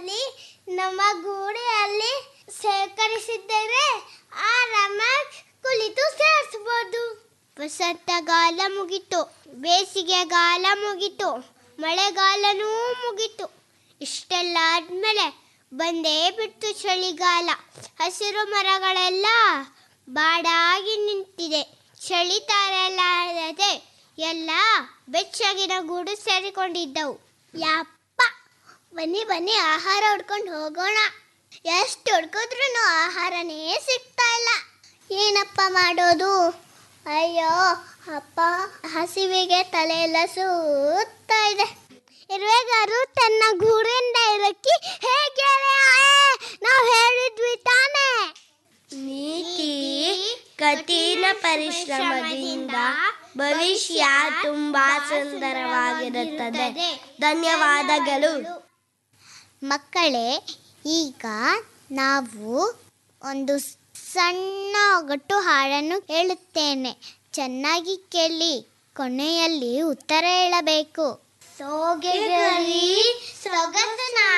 ಅಲ್ಲಿ ನಮ್ಮ ಗೂಡೆಯಲ್ಲಿ ಸೇಕರಿಸಿದ್ದರೆ ಆರಾಮಾಗಿ ಕುಳಿತು ಸೇರಿಸಬಹುದು ವಸಂತಗಾಲ ಮುಗಿತು ಬೇಸಿಗೆಗಾಲ ಮುಗಿತು ಮಳೆಗಾಲನೂ ಮುಗಿತು ಇಷ್ಟೆಲ್ಲ ಆದ್ಮೇಲೆ ಬಂದೇ ಬಿಟ್ಟು ಚಳಿಗಾಲ ಹಸಿರು ಮರಗಳೆಲ್ಲ ಬಾಡಾಗಿ ನಿಂತಿದೆ ಚಳಿ ತಾರಲಾರದೆ ಎಲ್ಲ ಬೆಚ್ಚಗಿನ ಗೂಡು ಸೇರಿಕೊಂಡಿದ್ದವು ಯಪ್ಪ ಬನ್ನಿ ಬನ್ನಿ ಆಹಾರ ಹುಡ್ಕೊಂಡು ಹೋಗೋಣ ಎಷ್ಟು ಹುಡ್ಕಿದ್ರು ಆಹಾರನೇ ಸಿಗ್ತಾ ಇಲ್ಲ ಏನಪ್ಪ ಮಾಡೋದು ಅಯ್ಯೋ ಅಪ್ಪ ಹಸಿವಿಗೆ ತಲೆ ಎಲ್ಲ ಸುತ್ತಾ ಇದೆ ಇರುವೆಗಾರು ತನ್ನ ಗೂಡಿಂದ ಇರಕ್ಕಿ ಹೇಗೆ ನಾವು ಹೇಳಿದ್ವಿ ತಾನೇ ನೀತಿ ಕಠಿಣ ಪರಿಶ್ರಮದಿಂದ ಭವಿಷ್ಯ ತುಂಬಾ ಸುಂದರವಾಗಿರುತ್ತದೆ ಧನ್ಯವಾದಗಳು ಮಕ್ಕಳೇ ಈಗ ನಾವು ಒಂದು ಸಣ್ಣ ಒಗಟು ಹಾಡನ್ನು ಹೇಳುತ್ತೇನೆ ಚೆನ್ನಾಗಿ ಕೇಳಿ ಕೊನೆಯಲ್ಲಿ ಉತ್ತರ ಹೇಳಬೇಕು ಸೋಗೆಗರಿ ಸೊಗಸು